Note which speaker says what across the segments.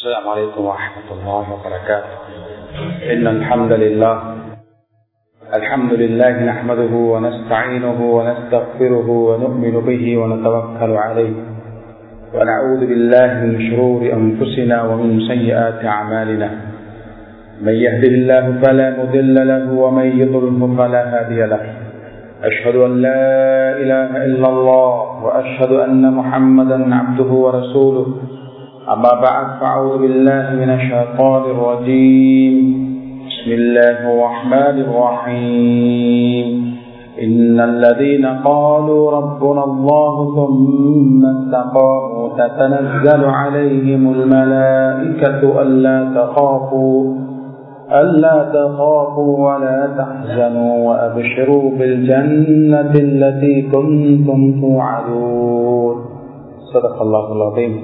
Speaker 1: السلام عليكم ورحمة الله وبركاته إن الحمد لله الحمد لله نحمده ونستعينه ونستغفره ونؤمن به ونتوكل عليه ونعوذ بالله من شرور أنفسنا ومن سيئات أعمالنا من يهده الله فلا مضل له ومن يضلله فلا هادي له أشهد أن لا إله إلا الله وأشهد أن محمدا عبده ورسوله أما بعد فأعوذ بالله من الشيطان الرجيم بسم الله الرحمن الرحيم إن الذين قالوا ربنا الله ثم استقاموا تتنزل عليهم الملائكة ألا تخافوا ألا تخافوا ولا تحزنوا وأبشروا بالجنة التي كنتم توعدون صدق الله العظيم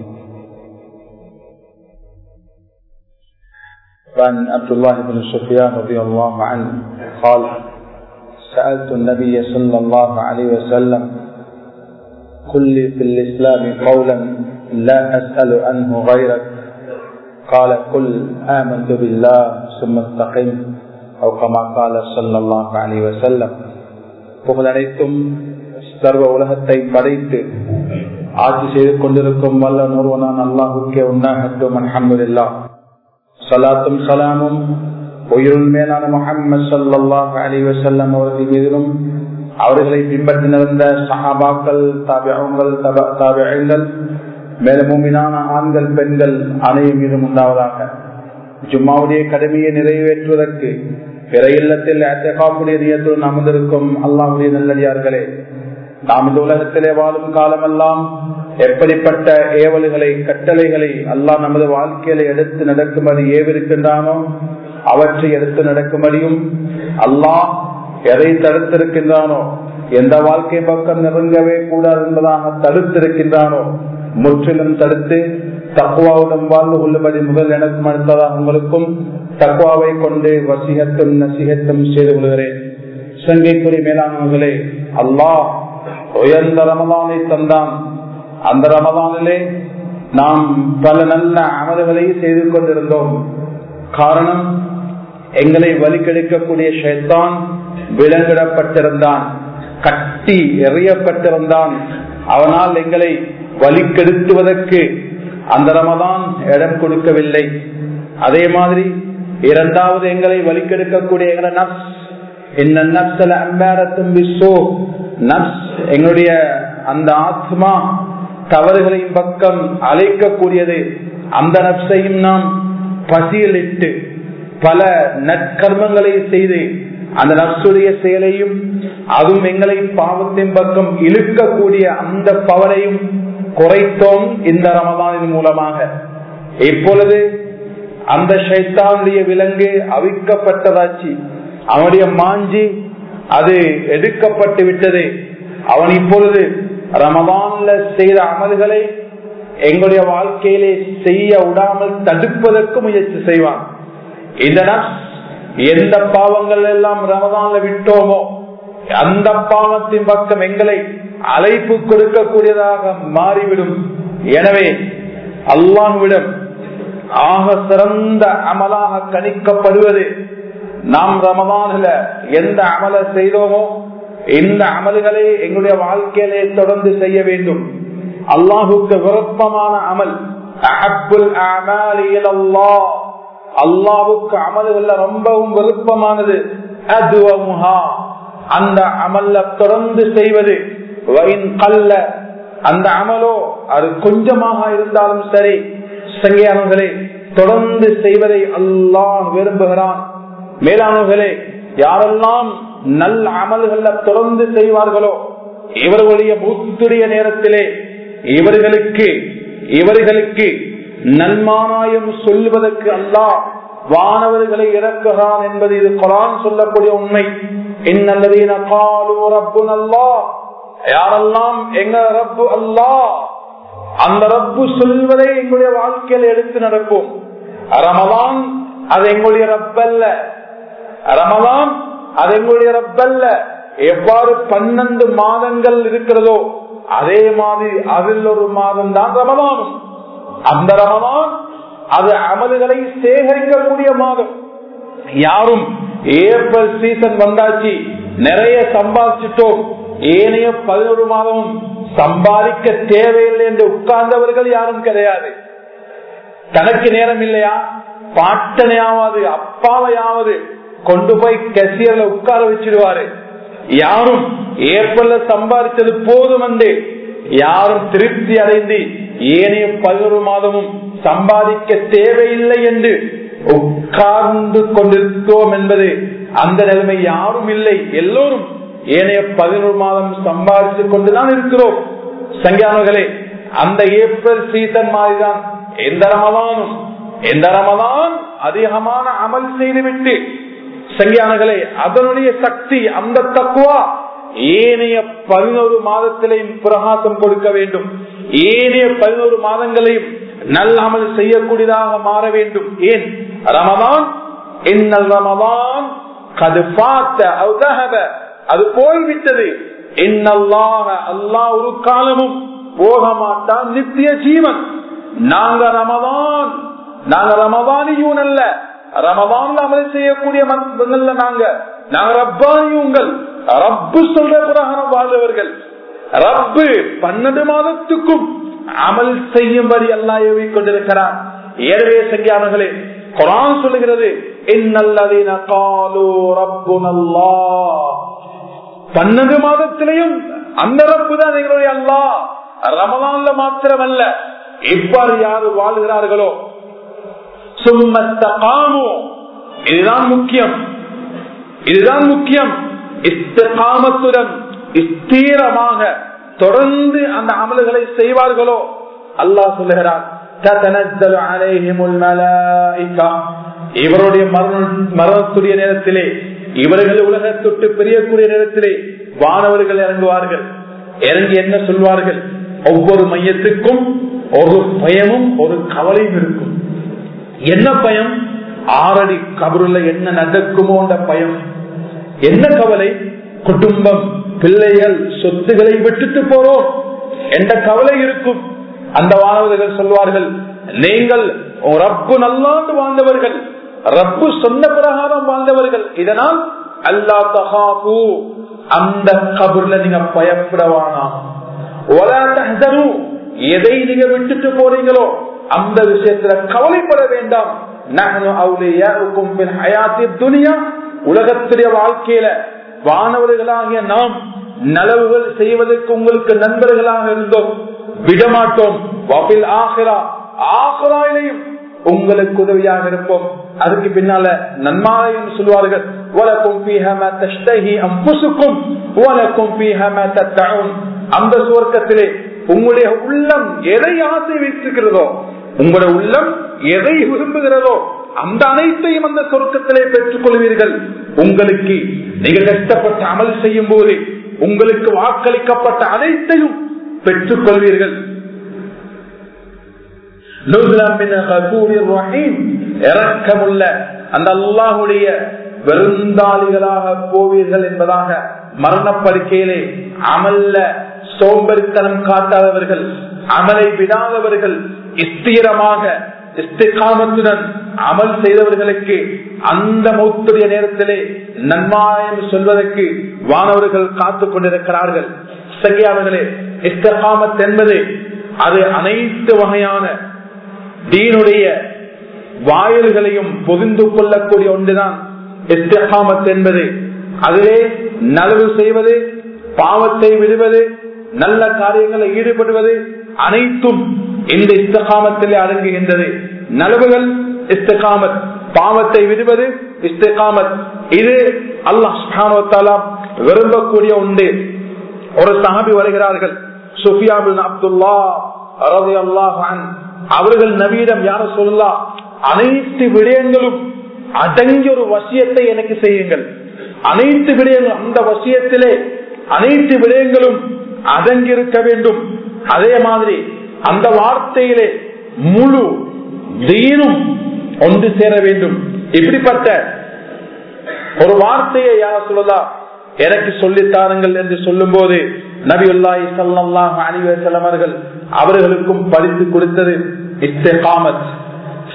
Speaker 1: وعن عبد الله بن سفيان رضي الله عنه قال سألت النبي صلى الله عليه وسلم كل في الإسلام قولا لا أسأل عنه غيرك قال قل آمنت بالله ثم استقم أو كما قال صلى الله عليه وسلم புகழ் அனைத்தும் சர்வ உலகத்தை படைத்து ஆட்சி செய்து கொண்டிருக்கும் வல்ல நூறுவனான் அல்லாஹுக்கே உண்டாகட்டும் அலமதுல்லா சலாத்தும் சலாமும் உயிருள் மேலான முகமது சல்லாஹ் அலி வசல்லம் அவர்கள் மீதிலும் அவர்களை பின்பற்றி நடந்த சஹாபாக்கள் தாபியங்கள் தாபியங்கள் மேலமூமினான ஆண்கள் பெண்கள் அனைவரும் மீதும் உண்டாவதாக ஜும்மாவுடைய கடமையை நிறைவேற்றுவதற்கு பிற இல்லத்தில் அத்தகாப்புடைய நியத்துடன் அமர்ந்திருக்கும் அல்லாவுடைய நல்லடியார்களே நாம் இந்த உலகத்திலே வாழும் காலமெல்லாம் எப்படிப்பட்ட ஏவல்களை கட்டளைகளை அல்லாஹ் நமது வாழ்க்கையில எடுத்து நடக்கும்படி ஏவிருக்கின்றானோ அவற்றை எடுத்து நடக்கும்படியும் அல்லாஹ் எதை தடுத்திருக்கின்றானோ எந்த வாழ்க்கை பக்கம் நெருங்கவே கூடாது என்பதாக தடுத்திருக்கின்றானோ முற்றிலும் தடுத்து தக்குவாவுடன் வாழ்ந்து கொள்ளும்படி முதல் எனக்கும் அடுத்ததாக உங்களுக்கும் தக்குவாவை கொண்டு வசிகத்தும் நசிகத்தும் செய்து கொள்கிறேன் சங்கைக்குறி மேலானவர்களே அல்லாஹ் உயர்ந்த ரமதானை தந்தான் அந்த ரமதானிலே நாம் பல நல்ல அமல்களை செய்து கொண்டிருந்தோம் காரணம் எங்களை வலிக்கெடுக்கக்கூடிய ஷைத்தான் விலங்கிடப்பட்டிருந்தான் கட்டி எறியப்பட்டிருந்தான் அவனால் எங்களை வலிக்கெடுத்துவதற்கு அந்த ரமதான் இடம் கொடுக்கவில்லை அதே மாதிரி இரண்டாவது எங்களை வலிக்கெடுக்கக்கூடிய எங்களை நப்ஸ் என்ன நப்சல அம்பாரத்தும் விசோ நப்ஸ் எங்களுடைய அந்த ஆத்மா தவறுகளின் பக்கம் அழைக்கக்கூடியது அந்த நப்சையும் நாம் பசியலிட்டு பல நற்கர்மங்களை செய்து அந்த நப்சுடைய செயலையும் அதுவும் எங்களை பாவத்தின் பக்கம் இழுக்கக்கூடிய அந்த பவரையும் குறைத்தோம் இந்த ரமதானின் மூலமாக இப்பொழுது அந்த சைத்தானுடைய விலங்கு அவிக்கப்பட்டதாச்சு அவனுடைய மாஞ்சி அது எடுக்கப்பட்டு விட்டது அவன் இப்பொழுது ரமதான்ல செய்த அமல்களை எங்களுடைய வாழ்க்கையிலே செய்ய விடாமல் தடுப்பதற்கு முயற்சி செய்வான் இந்த எந்த பாவங்கள் எல்லாம் ரமதான்ல விட்டோமோ அந்த பாவத்தின் பக்கம் எங்களை அழைப்பு கொடுக்கக்கூடியதாக மாறிவிடும் எனவே அல்லாஹ்விடம் ஆக சிறந்த அமலாக கணிக்கப்படுவது நாம் ரமதான்ல எந்த அமல செய்தோமோ இந்த அமல்களை எங்களுடைய வாழ்க்கையிலே தொடர்ந்து செய்ய வேண்டும் அல்லாஹுக்கு விருப்பமான அமல் அல்லாவுக்கு அமல்கள் ரொம்பவும் விருப்பமானது அந்த அமல்ல தொடர்ந்து செய்வது கல்ல அந்த அமலோ அது கொஞ்சமாக இருந்தாலும் சரி சங்கியானவர்களே தொடர்ந்து செய்வதை அல்லாஹ் விரும்புகிறான் மேலானவர்களே யாரெல்லாம் நல்ல அமல்கள தொடர்ந்து செய்வார்களோ இவர்களுடைய மூத்துடைய நேரத்திலே இவர்களுக்கு இவர்களுக்கு நன்மானாயம் சொல்லுவதற்கு அல்லாஹ் வானவர்களை இறக்குகிறான் என்பது இது குரான் சொல்லக்கூடிய உண்மை இன்னல்லதீன காலு ரப்பு அல்லா யாரெல்லாம் எங்க ரப்பு அல்லா அந்த ரப்பு சொல்வதை எங்களுடைய வாழ்க்கையில் எடுத்து நடப்போம் ரமலான் அது எங்களுடைய ரப்பல்ல ரமலான் அது எங்களுடைய ரப்பல்ல எவ்வாறு பன்னெண்டு மாதங்கள் இருக்கிறதோ அதே மாதிரி அதில் ஒரு மாதம் தான் ரமலானும் அந்த ரமலான் அது அமல்களை சேகரிக்கக்கூடிய மாதம் யாரும் ஏப்ரல் சீசன் வந்தாச்சு நிறைய சம்பாதிச்சிட்டோம் ஏனைய பதினோரு மாதமும் சம்பாதிக்க தேவையில்லை என்று உட்கார்ந்தவர்கள் யாரும் கிடையாது தனக்கு நேரம் இல்லையா பாட்டனையாவது அப்பாவையாவது கொண்டு போய் கசியர்ல உட்கார வச்சிருவாரு யாரும் ஏப்ரல்ல சம்பாதிச்சது போதும் என்று யாரும் திருப்தி அடைந்து ஏனைய பதினோரு மாதமும் சம்பாதிக்க தேவையில்லை என்று உட்கார்ந்து கொண்டிருக்கிறோம் என்பது அந்த நிலைமை யாரும் இல்லை எல்லோரும் ஏனைய பதினோரு மாதம் சம்பாதித்துக் கொண்டுதான் இருக்கிறோம் சங்கியானவர்களே அந்த ஏப்ரல் சீசன் மாதிரிதான் எந்த ரமதானும் எந்த ரமதான் அதிகமான அமல் செய்துவிட்டு சங்கியானங்களே அதனுடைய சக்தி அந்த தக்குவா ஏனைய பதினோரு மாதத்திலையும் பிரகாசம் கொடுக்க வேண்டும் ஏனைய பதினோரு மாதங்களையும் நல்ல அமல் செய்யக்கூடியதாக மாற வேண்டும் ஏன் ரமதான் என்னல் ரமதான் கது பார்த்த அது போய்விட்டது என்னல்லாக அல்லாஹ் ஒரு காலமும் போக மாட்டான் நித்திய ஜீவன் நாங்க ரமதான் நாங்க ரமதானியும் அல்ல ரமதான்ல அமல் செய்யக்கூடிய மக்கள்ல நாங்க நாங்க ரப்பானியுங்கள் ரப்பு சொல்ற பிரகாரம் வாழ்ந்தவர்கள் ரப்பு பன்னெண்டு மாதத்துக்கும் அமல் செய்யும்படி எல்லாம் ஏவி கொண்டிருக்கிறார் ஏழவே சங்கியானங்களே குரான் சொல்லுகிறது என்னல்லதீன காலு ரப்பு நல்லா பன்னெண்டு மாதத்திலையும் அந்த ரப்பு தான் எங்களுடைய அல்லா ரமலான்ல மாத்திரமல்ல இவ்வாறு யாரு வாழ்கிறார்களோ சும்மத்த காமோ இதுதான் முக்கியம் இதுதான் முக்கியம் இஸ்தகாமத்துடன் ஸ்தீரமாக தொடர்ந்து அந்த அமல்களை செய்வார்களோ அல்லாஹ் சொல்லுகிறார் இவருடைய மரணத்துடைய நேரத்திலே இவர்கள் உலகத்தொட்டு பிரியக்கூடிய நேரத்திலே வானவர்கள் இறங்குவார்கள் இறங்கி என்ன சொல்வார்கள் ஒவ்வொரு மையத்துக்கும் ஒரு பயமும் ஒரு கவலையும் இருக்கும் என்ன பயம் ஆறடி கபருல என்ன நடக்குமோன்ற பயம் என்ன கவலை குடும்பம் பிள்ளைகள் சொத்துக்களை விட்டுட்டு போறோம் என்ற கவலை இருக்கும் அந்த வானவர்கள் சொல்வார்கள் நீங்கள் ரப்பு நல்லாண்டு வாழ்ந்தவர்கள் ரப்பு சொன்ன பிரகாரம் வாழ்ந்தவர்கள் இதனால் அல்லா தகாபு அந்த கபர்ல நீங்க பயப்படவானா எதை நீங்க விட்டுட்டு போறீங்களோ அந்த விஷயத்துல கவலைப்பட வேண்டாம் உலகத்துடைய வாழ்க்கையில வானவர்களாகிய நாம் நலவுகள் செய்வதற்கு உங்களுக்கு நண்பர்களாக இருந்தோம் விடமாட்டோம் ஆகராயிலையும் உங்களுக்கு உதவியாக இருப்போம் அதுக்கு பின்னால நன்மாலையும் சொல்வார்கள் அந்த சுவர்க்கத்திலே உங்களுடைய உள்ளம் எதை ஆசை வைத்திருக்கிறதோ உங்களுடைய உள்ளம் எதை விரும்புகிறதோ அந்த அனைத்தையும் அந்த சொர்க்கத்திலே பெற்றுக் கொள்வீர்கள் உங்களுக்கு நீங்க கஷ்டப்பட்டு அமல் செய்யும் போது உங்களுக்கு வாக்களிக்கப்பட்ட அனைத்தையும் பெற்றுக் கொள்வீர்கள் இறக்கமுள்ள அந்த அல்லாஹுடைய விருந்தாளிகளாக போவீர்கள் என்பதாக மரணப்படுக்கையிலே அமல்ல சோம்பரித்தனம் காட்டாதவர்கள் அமலை விடாதவர்கள் ஸ்திரமாக இஸ்திகாமத்துடன் அமல் செய்தவர்களுக்கு அந்த மௌத்துடைய நேரத்திலே நன்மாயம் சொல்வதற்கு வானவர்கள் காத்துக் கொண்டிருக்கிறார்கள் சரியானவர்களே இஸ்தகாமத் என்பது அது அனைத்து வகையான தீனுடைய வாயில்களையும் பொதிந்து கொள்ளக்கூடிய ஒன்றுதான் இஸ்தகாமத் என்பது அதிலே நலவு செய்வது பாவத்தை விடுவது நல்ல காரியங்களில் ஈடுபடுவது அனைத்தும் இந்த இஸ்தகாமத்திலே அடங்குகின்றது நலவுகள் இஸ்தகாமத் பாவத்தை விடுவது இஸ்தகாமத் இது அல்லாஹ் விரும்பக்கூடிய உண்டு ஒரு சஹாபி வருகிறார்கள் சுஃபியாபின் அப்துல்லா ரவி அல்லாஹான் அவர்கள் நவீனம் யார சொல்லலாம் அனைத்து விடயங்களும் அடங்கிய ஒரு வசியத்தை எனக்கு செய்யுங்கள் அனைத்து விடயங்களும் அந்த வசியத்திலே அனைத்து விடயங்களும் அடங்கியிருக்க வேண்டும் அதே மாதிரி அந்த வார்த்தையிலே முழு தீனும் ஒன்று சேர வேண்டும் இப்படிப்பட்ட ஒரு வார்த்தையை யார சொல்லலாம் எனக்கு சொல்லித்தாருங்கள் என்று சொல்லும் போது நபியுல்லாஹி சல்லாஹ் அலிவசலம் அவர்கள் அவர்களுக்கும் படித்து கொடுத்தது இஸ்தகாமத்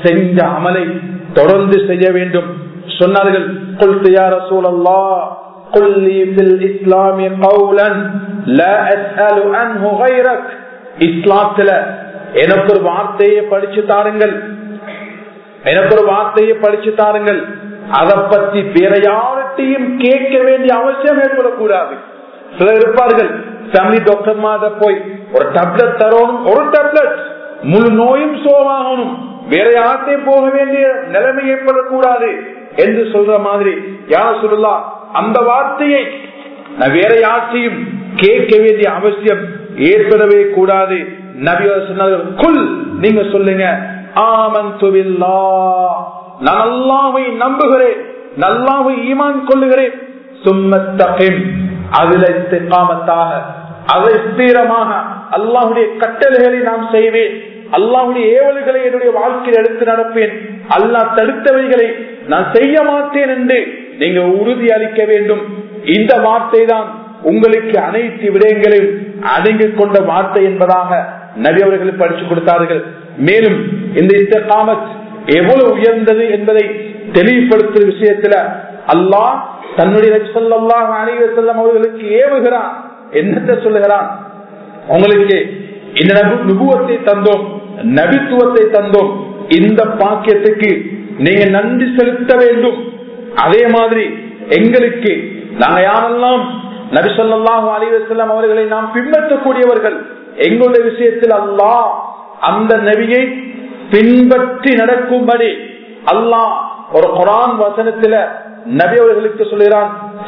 Speaker 1: செஞ்ச அமலை தொடர்ந்து செய்ய வேண்டும் சொன்னார்கள் قلت يا رسول الله قل لي في الإسلام قولا لا أسأل عنه غيرك இஸ்லாத்துல எனக்கு ஒரு வார்த்தையை படிச்சு தாருங்கள் எனக்கு ஒரு வார்த்தையை படிச்சு தாருங்கள் அதை பத்தி வேற யார்கிட்டையும் கேட்க வேண்டிய அவசியம் ஏற்படக்கூடாது சிலர் இருப்பார்கள் ஃபேமிலி டாக்டர் மாத போய் ஒரு டேப்லெட் தரணும் ஒரு டேப்லெட் முழு நோயும் சோவாகணும் வேற யார்கிட்டையும் போக வேண்டிய நிலைமை ஏற்படக்கூடாது என்று சொல்ற மாதிரி யார் சொல்லலாம் அந்த வார்த்தையை நான் வேற யார்த்தையும் கேட்க வேண்டிய அவசியம் ஏற்படவே கூடாது நபியர் சொன்னார்கள் குல் நீங்க சொல்லுங்க ஆமன் துவில்லா நான் அல்லாவை நம்புகிறேன் நல்லாவை ஈமான் கொள்ளுகிறேன் சும்மத்தகிம் அதுல இஸ்திகாமத்தாக அதை ஸ்தீரமாக அல்லாஹுடைய கட்டளைகளை நான் செய்வேன் அல்லாஹுடைய ஏவல்களை என்னுடைய வாழ்க்கையில் எடுத்து நடப்பேன் அல்லாஹ் தடுத்தவைகளை நான் செய்ய மாட்டேன் என்று நீங்க உறுதி அளிக்க வேண்டும் இந்த வார்த்தை தான் உங்களுக்கு அனைத்து விடயங்களையும் அடங்கிக் கொண்ட வார்த்தை என்பதாக நபி அவர்கள் படிச்சு கொடுத்தார்கள் மேலும் இந்த இஸ்தகாமத் எவ்வளவு உயர்ந்தது என்பதை தெளிவுபடுத்தும் விஷயத்துல அல்லாஹ் தன்னுடைய சொல்லலாம் அணிவ செல்லம் அவர்களுக்கு ஏவுகிறான் என்னத்தை சொல்லுகிறான் உங்களுக்கு இந்த நுபுவத்தை தந்தோம் நபித்துவத்தை தந்தோம் இந்த பாக்கியத்துக்கு நீங்க நன்றி செலுத்த வேண்டும் அதே மாதிரி எங்களுக்கு நாங்க யாரெல்லாம் நபி சொல்லாஹு அலிவசல்லாம் அவர்களை நாம் பின்பற்றக்கூடியவர்கள் எங்களுடைய விஷயத்தில் அல்லாஹ் அந்த நபியை பின்பற்றி நடக்கும்படி அல்லாஹ் ஒரு குரான் வசனத்துல நபி அவர்களுக்கு சொல்கிறான்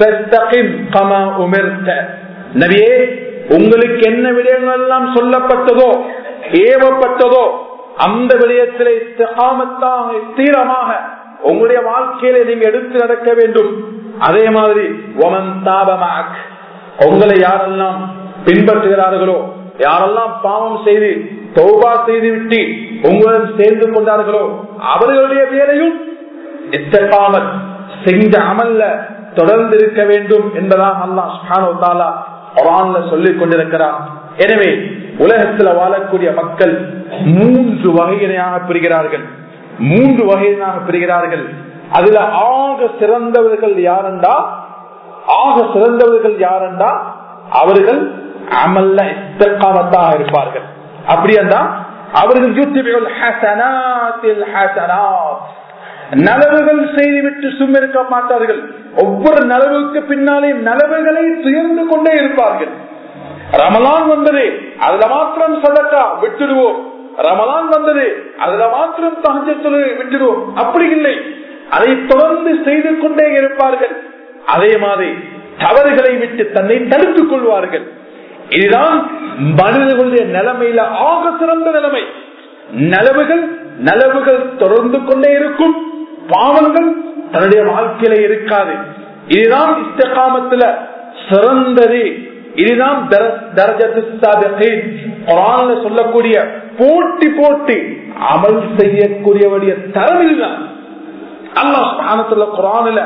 Speaker 1: நபியே உங்களுக்கு என்ன விடயங்கள் எல்லாம் சொல்லப்பட்டதோ ஏவப்பட்டதோ அந்த விடயத்திலே தீரமாக உங்களுடைய வாழ்க்கையில நீங்க எடுத்து நடக்க வேண்டும் அதே மாதிரி ஒமன் தாபமாக் உங்களை யாரெல்லாம் பின்பற்றுகிறார்களோ யாரெல்லாம் பாவம் செய்து தௌபா செய்து விட்டு உங்களுடன் சேர்ந்து கொண்டார்களோ அவர்களுடைய பேரையும் இத்தகாமல் செஞ்ச அமல்ல தொடர்ந்து இருக்க வேண்டும் என்பதாக அல்லா குரான்ல சொல்லிக் கொண்டிருக்கிறார் எனவே உலகத்துல வாழக்கூடிய மக்கள் மூன்று வகையினையாக பிரிகிறார்கள் மூன்று வகையினாக பிரிகிறார்கள் அதுல ஆக சிறந்தவர்கள் யாரெண்டா ஆக சிறந்தவர்கள் யாரெண்டா அவர்கள் அமல்ல இஸ்தகாமத்தாக இருப்பார்கள் அப்படி என்றா அவர்கள் யுத்திபிகள் ஹசனாத்தில் ஹசனாத் நலவுகள் செய்துவிட்டு சும்மிருக்க மாட்டார்கள் ஒவ்வொரு நலவுக்கு பின்னாலே நலவுகளை துயர்ந்து கொண்டே இருப்பார்கள் ரமலான் வந்தது அதுல மாத்திரம் சதக்கா விட்டுடுவோம் ரமலான் வந்தது அதுல மாத்திரம் தகஜத்துல விட்டுடுவோம் அப்படி இல்லை அதை தொடர்ந்து செய்து கொண்டே இருப்பார்கள் அதே மாதிரி தவறுகளை விட்டு தன்னை தடுத்துக் கொள்வார்கள் இதுதான் மனிதர்களுடைய நிலைமையில ஆக சிறந்த நிலைமை நலவுகள் நலவுகள் தொடர்ந்து கொண்டே இருக்கும் பாவங்கள் தன்னுடைய வாழ்க்கையில இருக்காது இதுதான் இஸ்தகாமத்துல சிறந்தது இதுதான் சொல்லக்கூடிய போட்டி போட்டி அமல் செய்யக்கூடியவடைய தரம் இதுதான் அல்லாஹ் ஸ்தானத்துல குரானில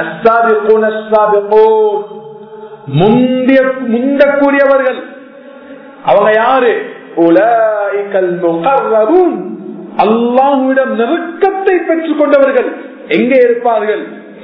Speaker 1: முந்திய முந்தக்கூடியவர்கள் அவங்க யாரு அல்லாஹுவிடம் நெருக்கத்தை பெற்றுக் கொண்டவர்கள் எங்கே இருப்பார்கள்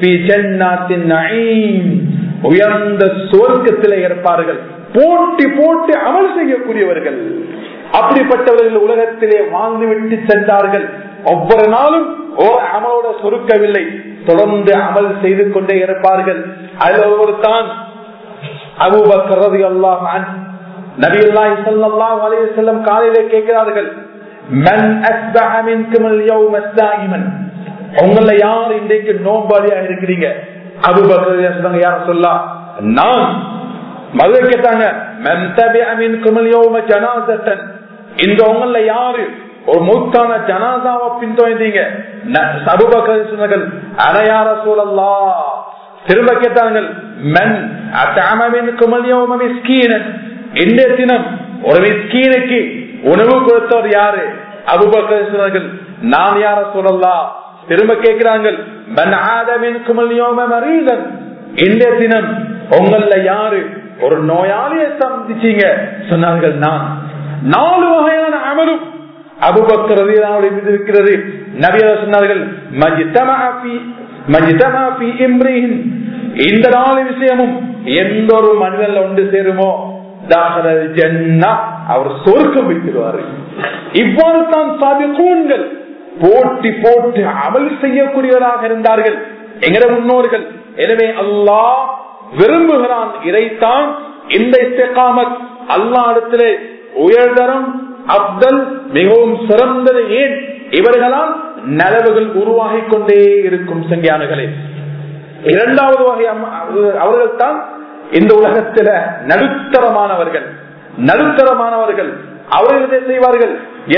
Speaker 1: உயர்ந்த சுவர்க்கத்திலே இருப்பார்கள் போட்டி போட்டி அமல் செய்யக்கூடியவர்கள் அப்படிப்பட்டவர்கள் உலகத்திலே வாழ்ந்து விட்டு சென்றார்கள் ஒவ்வொரு நாளும் ஓர் அமலோட சுருக்கவில்லை தொடர்ந்து அமல் செய்து கொண்டே இருப்பார்கள் அதில் ஒருவர் தான் அபூபக்கரது அல்லாஹ் நபியுல்லாஹி ஸல்லல்லாஹு அலைஹி வஸல்லம் காலையிலே கேட்கிறார்கள் மன் அஸ்பஹ மின்கும் அல்-யௌம ஸாயிமன் உங்கள யார் இன்றைக்கு நோம்பாளியா இருக்கிறீங்க அபூபக்கர் சொன்னாங்க யார் சொல்லலாம் நான் மதுரை கேட்டாங்க மன் தபிஅ மின்கும் அல்-யௌம ஜனாஸத்தன் இந்த உங்கள யாரு ஒரு மூத்தான ஜனாதாவை பின்தொடர்ந்தீங்க அபூபக்கர் சொன்னார்கள் அனையார சூழல்லா திரும்ப கேட்டார்கள் மன் அத்தாமின் குமல்யோம மிஸ்கீனன் இன்றைய தினம் ஒரு மிஸ்கீனுக்கு உணவு கொடுத்தவர் யாரு அபுபக்கர் சொன்னார்கள் நான் யார சொல்லலாம் திரும்ப கேட்கிறார்கள் மன் ஆதமின் குமல்யோம மரீதன் இன்றைய தினம் உங்கள யாரு ஒரு நோயாளியை சந்திச்சீங்க சொன்னார்கள் நான் நாலு வகையான அமலும் அபுபக்கர் ரலியல்லாஹு மீது இருக்கிறது நபியா சொன்னார்கள் மஜ்தமா ஃபீ மஜ்தமா ஃபீ இம்ரிஹின் இந்த நாலு விஷயமும் எந்த ஒரு மனிதன்ல ஒன்று சேருமோ தாஹரல் ஜன்னா அவர் சொர்க்கம் வைத்திருவாரு இவ்வாறு தான் சாபிகூன்கள் போட்டி போட்டு அமல் செய்யக்கூடியவராக இருந்தார்கள் எங்கட முன்னோர்கள் எனவே அல்லாஹ் விரும்புகிறான் இதைத்தான் இந்த இஸ்திகாமத் அல்லாஹ் இடத்திலே உயர்தரம் அப்தல் மிகவும் சிறந்தது ஏன் இவர்களால் நலவுகள் உருவாகிக் கொண்டே இருக்கும் சங்கியானுகளே இரண்டாவது வகை அவர்கள் தான் இந்த உலகத்தில நடுத்தரமானவர்கள் நடுத்தரமானவர்கள் அவர்கள் என்ன செய்வார்கள்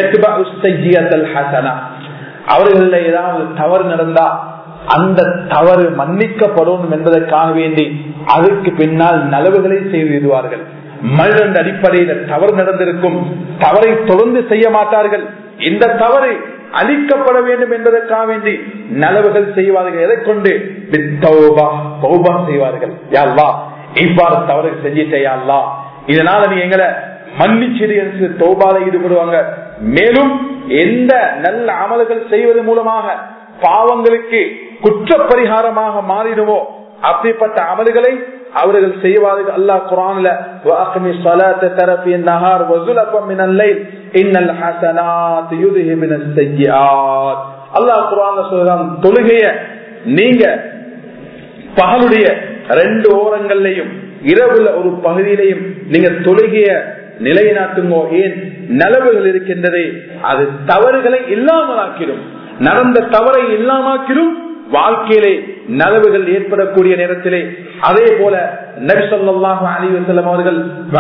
Speaker 1: அவர்கள் ஏதாவது தவறு நடந்தா அந்த தவறு மன்னிக்கப்படும் என்பதற்காக வேண்டி அதற்கு பின்னால் நலவுகளை செய்திருவார்கள் மனிதன் அடிப்படையில் தவறு நடந்திருக்கும் தவறை தொடர்ந்து செய்ய மாட்டார்கள் இந்த தவறு அழிக்கப்பட வேண்டும் என்பதற்காக வேண்டி நலவுகள் செய்வார்கள் எதை கொண்டு செய்வார்கள் யாழ்லா இவ்வாறு தவறு செஞ்சிட்டேயாள்லா இதனால நீ எங்களை மன்னிச்சிடு என்று தௌபால ஈடுபடுவாங்க மேலும் எந்த நல்ல அமல்கள் செய்வது மூலமாக பாவங்களுக்கு குற்ற பரிகாரமாக மாறிடுவோ அப்படிப்பட்ட அமல்களை அவர்கள் செய்வார்கள் அல்லாஹ் குரான்ல வாக்கிமி ஸலாத்த தரஃபி النهار وزلفا من الليل ان الحسنات يذهبن السيئات அல்லாஹ் குரான்ல சொல்றான் தொழுகைய நீங்க பகலுடைய ரெண்டு ஓரங்கள்லையும் இரவுல ஒரு பகுதியிலையும் நீங்க தொழுகைய நிலைநாட்டுங்கோ ஏன் நலவுகள் இருக்கின்றதே அது தவறுகளை இல்லாமலாக்கிடும் நடந்த தவறை இல்லாமக்கிடும் வாழ்க்கையிலே நலவுகள் ஏற்படக்கூடிய நேரத்திலே அதே போல நபிசல்லாஹு அலி வசல்லம் அவர்கள்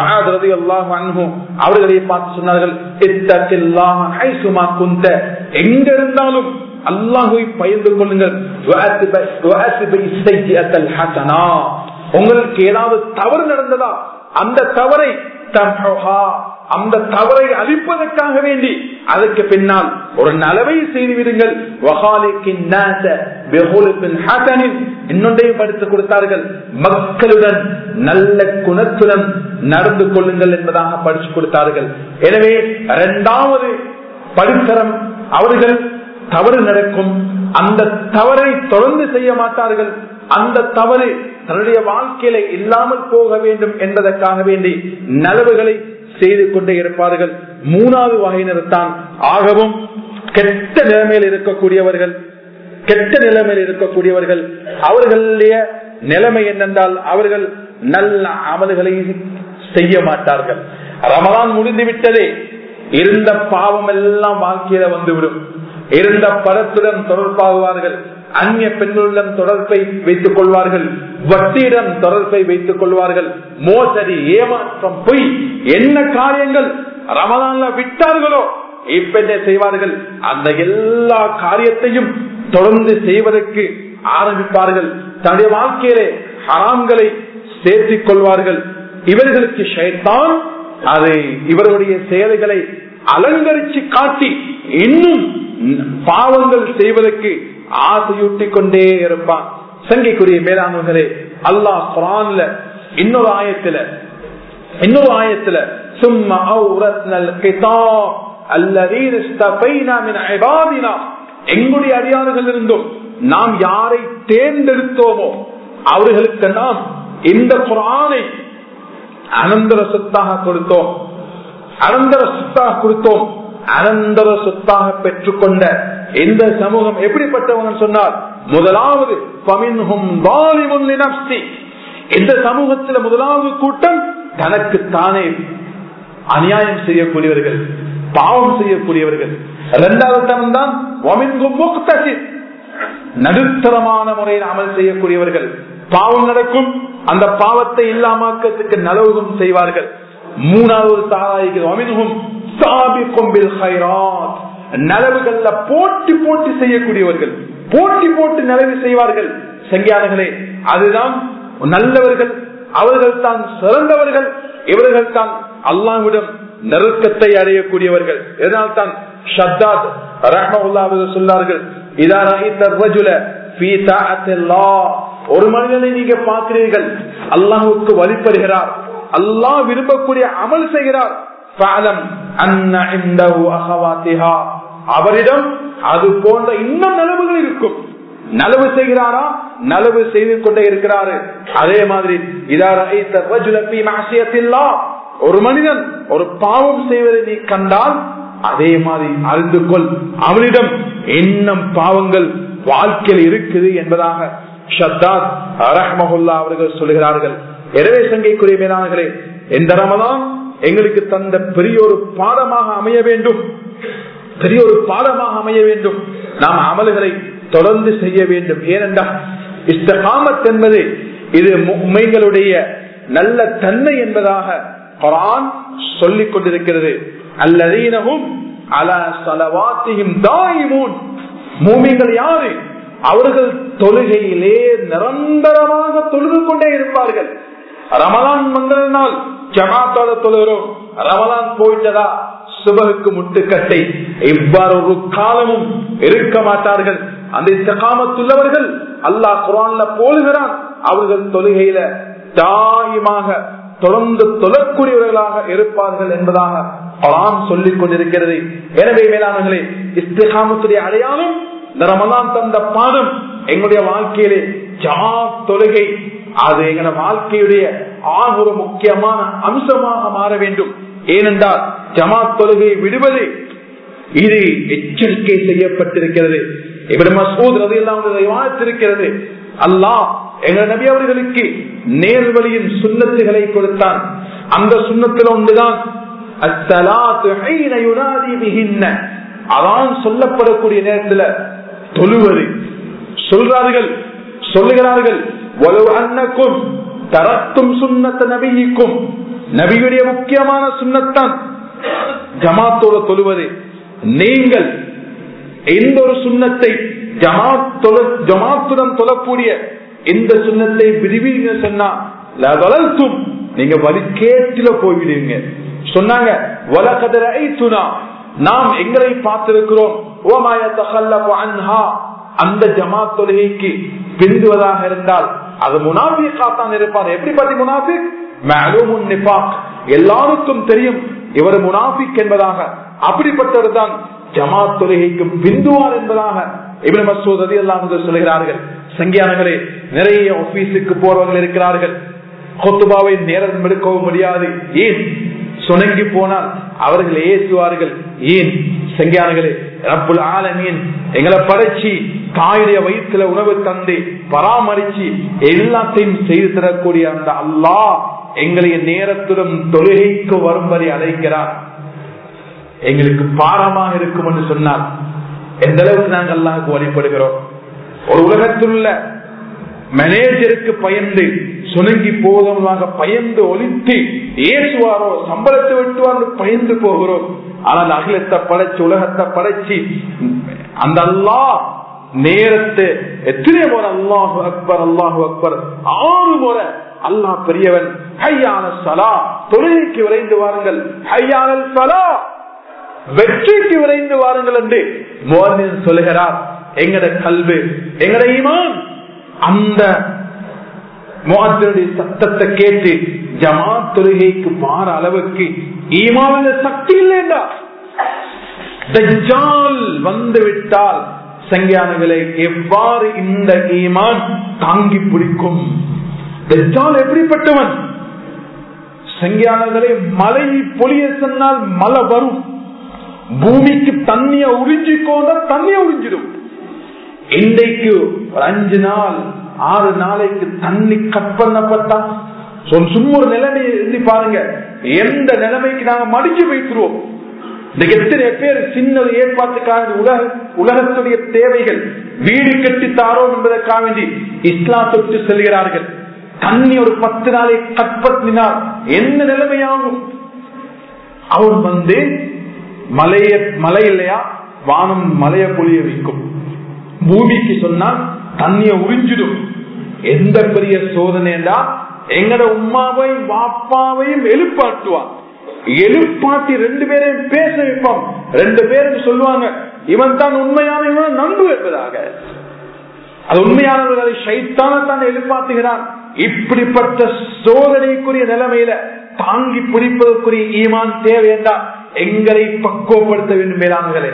Speaker 1: அவர்களை பார்த்து சொன்னார்கள் குந்த எங்க இருந்தாலும் அல்லாஹுவை பயந்து கொள்ளுங்கள் உங்களுக்கு ஏதாவது தவறு நடந்ததா அந்த தவறை அந்த தவறை அழிப்பதற்காக வேண்டி அதற்கு பின்னால் ஒரு நலவை செய்துவிடுங்கள் இன்னொன்றையும் படித்துக் கொடுத்தார்கள் மக்களுடன் நல்ல குணத்துடன் நடந்து கொள்ளுங்கள் என்பதாக படிச்சு கொடுத்தார்கள் எனவே இரண்டாவது படித்தரம் அவர்கள் தவறு நடக்கும் அந்த தவறை தொடர்ந்து செய்ய மாட்டார்கள் அந்த தவறு தன்னுடைய வாழ்க்கையில இல்லாமல் போக வேண்டும் என்பதற்காக வேண்டி நலவுகளை செய்து கொண்டே இருப்பார்கள் மூணாவது வகையினர் தான் ஆகவும் கெட்ட நிலைமையில் இருக்கக்கூடியவர்கள் கெட்ட நிலைமையில் இருக்கக்கூடியவர்கள் அவர்களுடைய நிலைமை என்னென்றால் அவர்கள் நல்ல அமல்களை செய்ய மாட்டார்கள் ரமலான் முடிந்து விட்டதே இருந்த பாவம் எல்லாம் வாழ்க்கையில வந்துவிடும் இருந்த படத்துடன் தொடர்பாகுவார்கள் அந்நிய பெண்களுடன் தொடர்பை வைத்துக் கொள்வார்கள் வட்டியிடம் தொடர்பை வைத்துக் கொள்வார்கள் மோசடி ஏமாற்றம் பொய் என்ன காரியங்கள் ரமதான்ல விட்டார்களோ இப்ப என்ன செய்வார்கள் அந்த எல்லா காரியத்தையும் தொடர்ந்து செய்வதற்கு ஆரம்பிப்பார்கள் தன்னுடைய வாழ்க்கையிலே ஹராம்களை சேர்த்திக் கொள்வார்கள் இவர்களுக்கு ஷைத்தான் அதை இவர்களுடைய செயல்களை அலங்கரிச்சு காட்டி இன்னும் பாவங்கள் செய்வதற்கு ஆசையூட்டி கொண்டே இருப்பான் சங்கைக்குரிய மேலாண்மைகளே அல்லாஹ் குரான்ல இன்னொரு ஆயத்துல இன்னொரு ஆயத்துல சும்மா எங்களுடைய அடியார்கள் இருந்தும் நாம் யாரை தேர்ந்தெடுத்தோமோ அவர்களுக்கு நாம் இந்த குரானை அனந்தர சொத்தாக கொடுத்தோம் அனந்தர சொத்தாக கொடுத்தோம் அனந்தர சொத்தாக பெற்றுக்கொண்ட இந்த சமூகம் எப்படிப்பட்டவங்க சொன்னார் முதலாவது இந்த சமூகத்தில் முதலாவது கூட்டம் தனக்கு தானே அநியாயம் செய்யக்கூடியவர்கள் பாவம் செய்யக்கூடியவர்கள் இரண்டாவது தரம் தான் நடுத்தரமான முறையில் அமல் செய்யக்கூடியவர்கள் பாவம் நடக்கும் அந்த பாவத்தை இல்லாமக்கிறதுக்கு நலவுகம் செய்வார்கள் மூணாவது சாராய்க்கும் சாபிக்கும் நலவுகள்ல போட்டி போட்டி செய்யக்கூடியவர்கள் போட்டி போட்டு நலவு செய்வார்கள் சங்கியானங்களே அதுதான் நல்லவர்கள் அவர்கள் தான் சிறந்தவர்கள் இவர்கள் தான் அல்லாவிடம் நெருக்கத்தை அடையக்கூடியவர்கள் இதனால் தான் ஷத்தாத் ரஹ்மவுல்லாவது சொன்னார்கள் ஒரு மனிதனை நீங்க பார்க்கிறீர்கள் அல்லாஹுக்கு வழிபடுகிறார் அல்லாஹ் விரும்பக்கூடிய அமல் செய்கிறார் فَعْلَمْ أَنَّ عِنْدَهُ أَخَوَاتِهَا அவரிடம் அது போன்ற இன்னும் நலவுகள் இருக்கும் நலவு செய்கிறாரா நலவு செய்து கொண்டே இருக்கிறாரு அதே மாதிரி இதார ஒரு மனிதன் ஒரு பாவம் செய்வதை நீ கண்டால் அதே மாதிரி அறிந்து கொள் அவனிடம் இன்னும் பாவங்கள் வாழ்க்கையில் இருக்குது என்பதாக ஷத்தாத் ரஹ்மஹுல்லா அவர்கள் சொல்கிறார்கள் எனவே சங்கைக்குரிய மேலானர்களே எந்த ரமதான் எங்களுக்கு தந்த பெரிய ஒரு பாடமாக அமைய வேண்டும் பெரிய ஒரு பாடமாக அமைய வேண்டும் நாம் அமல்களை தொடர்ந்து செய்ய வேண்டும் ஏனென்றால் இஸ்தகாமத் என்பது இது உண்மைகளுடைய நல்ல தன்மை என்பதாக குரான் சொல்லிக் கொண்டிருக்கிறது அல்லதீனவும் அல சலவாத்தியும் தாயிமூன் மூமிங்கள் யாரு அவர்கள் தொழுகையிலே நிரந்தரமாக தொழுது கொண்டே இருப்பார்கள் ரமலான் வந்ததனால் ஜமாத்தோட தொழுகிறோம் ரமலான் போயிட்டதா சுபகுக்கு முட்டுக்கட்டை இவ்வாறு ஒரு காலமும் இருக்க மாட்டார்கள் அந்த இஸ்தகாமத்துள்ளவர்கள் அல்லாஹ் குரான்ல போலுகிறான் அவர்கள் தொழுகையில தாயமாக தொடர்ந்து தொழக்கூடியவர்களாக இருப்பார்கள் என்பதாக குரான் சொல்லிக் கொண்டிருக்கிறது எனவே மேலானங்களே இஸ்திகாமத்துடைய அடையாளம் இந்த ரமலான் தந்த பாதம் எங்களுடைய வாழ்க்கையிலே ஜமாத் தொழுகை அது எங்களோட வாழ்க்கையுடைய ஆக ஒரு முக்கியமான அம்சமாக மாற வேண்டும் ஏனென்றால் ஜமாத் தொழுகையை விடுவது இது எச்சரிக்கை செய்யப்பட்டிருக்கிறது இப்படி மசூத் ரதி எல்லாம் அல்லாஹ் எங்கள் நபி அவர்களுக்கு நேர்வழியின் சுண்ணத்துகளை கொடுத்தான் அந்த சுண்ணத்தில் ஒன்றுதான் அதான் சொல்லப்படக்கூடிய நேரத்தில் தொழுவது சொல்றார்கள் சொல்லுகிறார்கள் அன்னக்கும் தரத்தும் சுண்ணத்த நபிக்கும் நபியுடைய முக்கியமான சுண்ணத்தான் ஜமாத்தோட தொழுவது நீங்கள் எந்த ஒரு சுண்ணத்தை ஜமாத்துடன் தொழக்கூடிய எந்த சுண்ணத்தை விடுவீங்க சொன்னா லதலத்தும் நீங்க வலிக்கேட்டில போய்விடுவீங்க சொன்னாங்க வலகதர ஐத்துனா நாம் எங்களை பார்த்திருக்கிறோம் ஓமாய தகல்லபு அன்ஹா அந்த ஜமாத் தொழுகைக்கு பிந்துவதாக இருந்தால் அது முனாபிக்காத்தான் இருப்பார் எப்படி பத்தி முனாபிக் மேலும் நிபாக் எல்லாருக்கும் தெரியும் இவர் முனாபிக் என்பதாக அப்படிப்பட்டவர் தான் ஜமாத் தொழுகைக்கும் பிந்துவார் என்பதாக இவன் மசூத் அதி எல்லாம் சொல்கிறார்கள் சங்கியானங்களே நிறைய ஆபீஸுக்கு போறவர்கள் இருக்கிறார்கள் கொத்துபாவை நேரம் எடுக்கவும் முடியாது ஏன் சுணங்கி போனால் அவர்கள் ஏசுவார்கள் ஏன் செங்கியானங்களே ரப்புல் ஆலமீன் எங்களை படைச்சி தாயுடைய வயிற்றுல உணவு தந்து பராமரிச்சு எல்லாத்தையும் செய்து தரக்கூடிய அந்த அல்லாஹ் எங்களைய நேரத்துடன் தொழுகைக்கு வரும்படி அழைக்கிறார் எங்களுக்கு பாரமாக இருக்கும் என்று சொன்னால் எந்த அளவுக்கு நாங்கள் அல்லாஹுக்கு வழிபடுகிறோம் ஒரு உலகத்தில் உள்ள மேனேஜருக்கு பயந்து சுணங்கி போவதாக பயந்து ஒலித்து ஏசுவாரோ சம்பளத்தை வெட்டுவாரோ பயந்து போகிறோம் ஆனால் அகிலத்தை படைச்சு உலகத்தை படைச்சு அந்த அல்லா நேரத்தை எத்தனை முறை அல்லாஹு அக்பர் அல்லாஹு அக்பர் ஆறு முறை அல்லாஹ் பெரியவன் ஹையான சலா தொழுகைக்கு விரைந்து வாருங்கள் ஹையான சலா வெற்றிக்கு விரைந்து வாருங்கள் என்று மோதன் சொல்லுகிறார் எங்கட கல்வி எங்கட ஈமான் அந்த முகத்தினுடைய சத்தத்தை கேட்டு ஜமாத் தொழுகைக்கு மாற அளவுக்கு ஈமாவில சக்தி இல்லைண்டா தஜ்ஜால் வந்து விட்டால் சங்கியானங்களை எவ்வாறு இந்த ஈமான் தாங்கி பிடிக்கும் தஜ்ஜால் எப்படிப்பட்டவன் சங்கியானங்களை மழை பொழிய சொன்னால் மழை வரும் பூமிக்கு தண்ணிய உறிஞ்சிக்கோண்ட தண்ணிய உறிஞ்சிடும் இன்றைக்கு ஒரு அஞ்சு நாள் ஆறு நாளைக்கு தண்ணி கட் பண்ணப்பட்டா சும்மா ஒரு நிலைமை எழுதி பாருங்க எந்த நிலைமைக்கு நாங்க மடிச்சு வைக்கிறோம் இந்த எத்தனை பேர் சின்னது ஏற்பாட்டுக்காக உலக உலகத்துடைய தேவைகள் வீடு கட்டி தாரோம் என்பதற்காக வேண்டி இஸ்லாத்துக்கு செல்கிறார்கள் தண்ணி ஒரு பத்து நாளை கட் பண்ணினால் என்ன நிலைமையாகும் அவன் வந்து மலைய மலை இல்லையா வானம் மலைய பொழிய வைக்கும் பூமிக்கு சொன்னால் தண்ணிய உறிஞ்சிடும் எந்த பெரிய சோதனைடா எங்கட உமாவையும் வாப்பாவையும் எழுப்பாட்டுவான் எழுப்பாட்டி ரெண்டு பேரையும் பேச வைப்பான் ரெண்டு பேரும் சொல்லுவாங்க இவன் தான் உண்மையான இவன் நம்பு என்பதாக அது உண்மையானவர்களை சைத்தான தான் எழுப்பாட்டுகிறான் இப்படிப்பட்ட சோதனைக்குரிய நிலைமையில தாங்கி பிடிப்பதற்குரிய ஈமான் தேவை என்றால் எங்களை பக்குவப்படுத்த வேண்டும் மேலாண்களே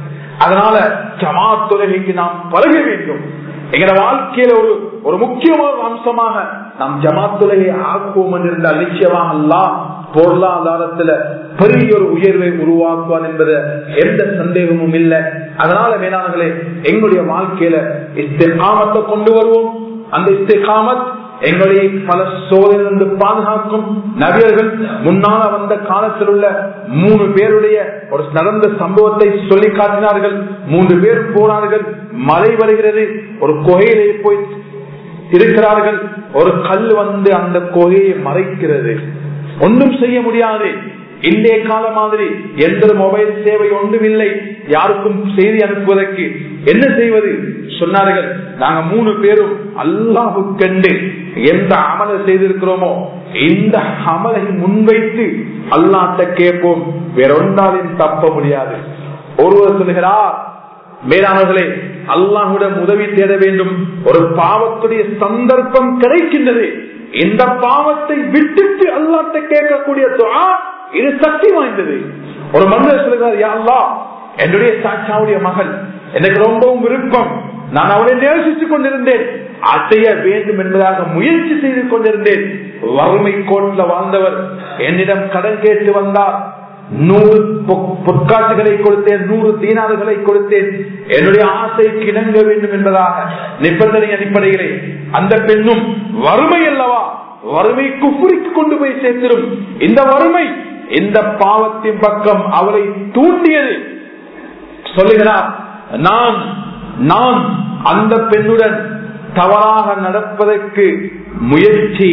Speaker 1: அதனால ஜமாத் தொழுகைக்கு நாம் பழக வேண்டும் எங்களோட வாழ்க்கையில ஒரு ஒரு முக்கியமான அம்சமாக நாம் ஜமாத் தொழுகை ஆக்குவோம் என்றிருந்தால் நிச்சயமாக அல்லாஹ் பொருளாதாரத்துல பெரிய ஒரு உயர்வை உருவாக்குவான் என்பது எந்த சந்தேகமும் இல்லை அதனால மேலானங்களே எங்களுடைய வாழ்க்கையில இஸ்திகாமத்தை கொண்டு வருவோம் அந்த இஸ்திகாமத் எங்களை பல சோதனை பாதுகாக்கும் நபியர்கள் முன்னால வந்த காலத்தில் உள்ள மூணு பேருடைய ஒரு நடந்த சம்பவத்தை சொல்லி காட்டினார்கள் மூன்று பேர் போனார்கள் மழை வருகிறது ஒரு குகையிலே போய் இருக்கிறார்கள் ஒரு கல் வந்து அந்த குகையை மறைக்கிறது ஒன்றும் செய்ய முடியாது இன்றைய கால மாதிரி எந்த மொபைல் சேவை ஒன்றும் இல்லை யாருக்கும் செய்தி அனுப்புவதற்கு என்ன செய்வது சொன்னார்கள் நாங்க மூணு பேரும் அல்லாஹு கண்டு எந்த அமலை செய்திருக்கிறோமோ இந்த அமலை முன்வைத்து அல்லாட்ட கேட்போம் வேறொன்றாலும் தப்ப முடியாது ஒருவர் சொல்கிறார் மேலானவர்களே அல்லாஹுடன் உதவி தேட வேண்டும் ஒரு பாவத்துடைய சந்தர்ப்பம் கிடைக்கின்றது இந்த பாவத்தை விட்டுட்டு அல்லாட்ட கேட்கக்கூடிய துவா இது சக்தி வாய்ந்தது ஒரு மனிதர் சொல்கிறார் யாழ்லா என்னுடைய சாட்சாவுடைய மகள் எனக்கு ரொம்பவும் விருப்பம் நான் அவனை நேசித்துக் கொண்டிருந்தேன் அசைய வேண்டும் என்பதாக முயற்சி செய்து கொண்டிருந்தேன் வறுமை கோட்டில் வாழ்ந்தவர் என்னிடம் கடன் கேட்டு வந்தார் நூறு பொற்காசுகளை கொடுத்தேன் நூறு தீனாறுகளை கொடுத்தேன் என்னுடைய ஆசை கிணங்க வேண்டும் என்பதாக நிபந்தனை அடிப்படையிலே அந்த பெண்ணும் வறுமை அல்லவா வறுமை குப்புரிக்கு கொண்டு போய் சேர்த்திடும் இந்த வறுமை இந்த பாவத்தின் பக்கம் அவரை தூண்டியது சொல்லுகிறார் நான் நான் அந்த பெண்ணுடன் தவறாக நடப்பதற்கு முயற்சி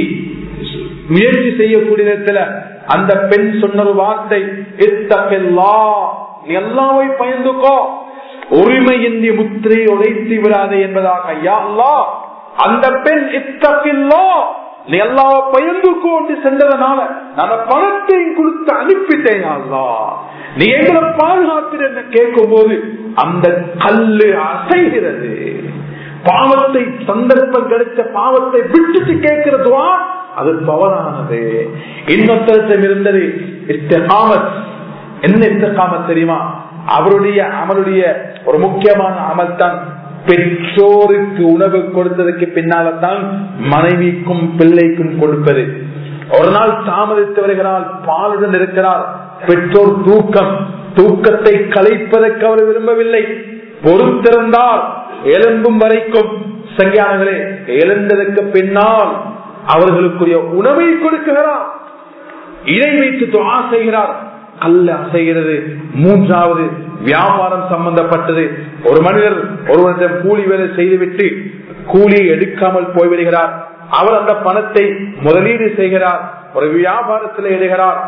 Speaker 1: முயற்சி செய்யக்கூடிய நேரத்தில் அந்த பெண் சொன்ன ஒரு வார்த்தை எல்லாவை பயந்துக்கோ உரிமையின்றி முத்திரை உழைத்து விடாதே என்பதாக ஐயா அல்லா அந்த பெண் இத்தப்பில்லோ நீ எல்லாவ பயந்து கொண்டு சென்றதனால நான் பணத்தையும் கொடுத்து அனுப்பிட்டேன் அல்லா நீ எங்களை பாதுகாத்து என்று கேட்கும் போது அந்த கல்லு அசைகிறது பாவத்தை சந்தர்ப்பம் கிடைச்ச பாவத்தை விட்டுட்டு கேட்கிறதுவா அது தவறானது இன்னொருத்தரிடம் இருந்தது இஸ்தகாமத் என்ன இஸ்தகாமத் தெரியுமா அவருடைய அமலுடைய ஒரு முக்கியமான அமல் தான் பெற்றோருக்கு உணவு கொடுத்ததுக்கு பின்னால்தான் மனைவிக்கும் பிள்ளைக்கும் கொடுப்பது ஒரு நாள் தாமதித்து வருகிறார் பாலுடன் இருக்கிறார் பெற்றோர் தூக்கம் தூக்கத்தை கலைப்பதற்கு அவர் விரும்பவில்லை பொறுத்திருந்தார் எழும்பும் வரைக்கும் சங்கியானங்களே எழுந்ததற்கு பின்னால் அவர்களுக்குரிய உணவை கொடுக்கிறார் இதை வைத்து துவா செய்கிறார் அல்ல அசைகிறது மூன்றாவது வியாபாரம் சம்பந்தப்பட்டது ஒரு மனிதர் ஒருவரிடம் கூலி வேலை செய்துவிட்டு கூலியை எடுக்காமல் போய்விடுகிறார் அவர் அந்த பணத்தை முதலீடு செய்கிறார் ஒரு வியாபாரத்தில் இடுகிறார்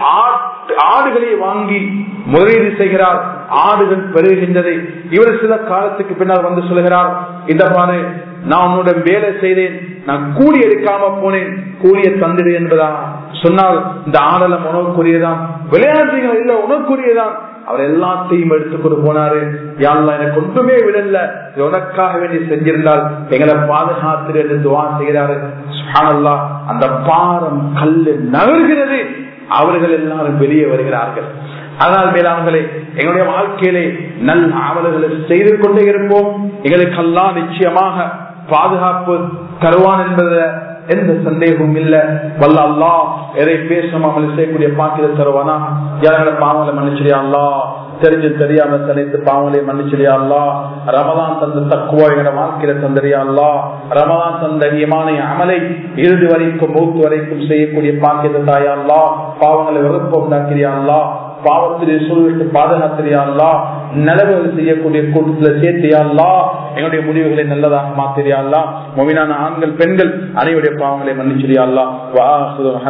Speaker 1: ஆடுகளை வாங்கி முதலீடு செய்கிறார் ஆடுகள் பெருகின்றது இவர் சில காலத்துக்கு பின்னால் வந்து சொல்கிறார் இந்த பாரு நான் உன்னோட வேலை செய்தேன் நான் கூலி எடுக்காம போனேன் கூலியை தந்திடு என்பதா சொன்னால் இந்த ஆடலம் உணவுக்குரியதான் விளையாட்டுகள் இல்ல உணவுக்குரியதான் அவர் எல்லாத்தையும் எடுத்துக்கொண்டு போனாரு யாரெல்லாம் எனக்கு ஒன்றுமே விடல உனக்காக வேண்டி செஞ்சிருந்தால் எங்களை பாதுகாத்து என்று துவா செய்கிறாரு சுஹானல்லா அந்த பாரம் கல்லு நகர்கிறது அவர்கள் எல்லாரும் வெளியே வருகிறார்கள் அதனால் மேலாண்களே எங்களுடைய வாழ்க்கையிலே நல் ஆவல்களை செய்து கொண்டே இருப்போம் எங்களுக்கு எல்லாம் நிச்சயமாக பாதுகாப்பு தருவான் என்பது எந்த சந்தேகமும் இல்ல வல்ல அல்லா எதை பேசும் அமல் செய்யக்கூடிய பாக்கியத்தை தருவானா யாரோட பாவங்களை மன்னிச்சிரியா அல்லா தெரிஞ்சு தெரியாம தனித்து பாவங்களை மன்னிச்சிரியா அல்லா ரமதான் தந்த தக்குவா எங்களோட வாழ்க்கையில தந்தரியா அல்லா ரமதான் தந்த இயமான அமலை இறுதி வரைக்கும் மூத்து வரைக்கும் செய்யக்கூடிய பாக்கியத்தை தாயா அல்லா பாவங்களை வெறுப்பு உண்டாக்கிறியா அல்லா பாவத்திலே சூழ்நிலை பாதுகாத்திரியாங்களா நிலவுகள் செய்யக்கூடிய கூட்டத்துல சேர்த்தியாங்களா எங்களுடைய முடிவுகளை நல்லதாக மாத்திரியாங்களா மொவினான ஆண்கள் பெண்கள் அனைவருடைய பாவங்களை மன்னிச்சிரியாங்களா